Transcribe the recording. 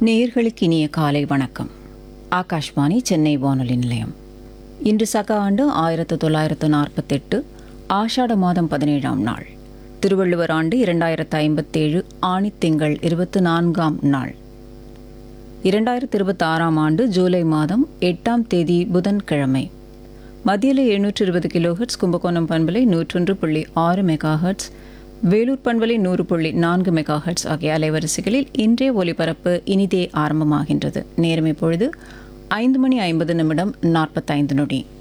நேயர்களுக்கு இனிய காலை வணக்கம் ஆகாஷ்வாணி சென்னை வானொலி நிலையம் இன்று சக ஆண்டு ஆயிரத்து தொள்ளாயிரத்து நாற்பத்தெட்டு ஆஷாட மாதம் பதினேழாம் நாள் திருவள்ளுவர் ஆண்டு இரண்டாயிரத்து ஐம்பத்தேழு ஆணித்திங்கள் இருபத்து நான்காம் நாள் இரண்டாயிரத்து இருபத்தி ஆறாம் ஆண்டு ஜூலை மாதம் எட்டாம் தேதி புதன்கிழமை மத்தியில எழுநூற்று இருபது கிலோஹெட்ஸ் கும்பகோணம் பண்பலை நூற்றொன்று புள்ளி ஆறு மெகாஹெட்ஸ் வேலூர் பண்பலை நூறு புள்ளி நான்கு மெகாஹெட்ஸ் ஆகிய அலைவரிசைகளில் இன்றைய ஒலிபரப்பு இனிதே ஆரம்பமாகின்றது நேரம் இப்பொழுது ஐந்து மணி ஐம்பது நிமிடம் நாற்பத்தைந்து நொடி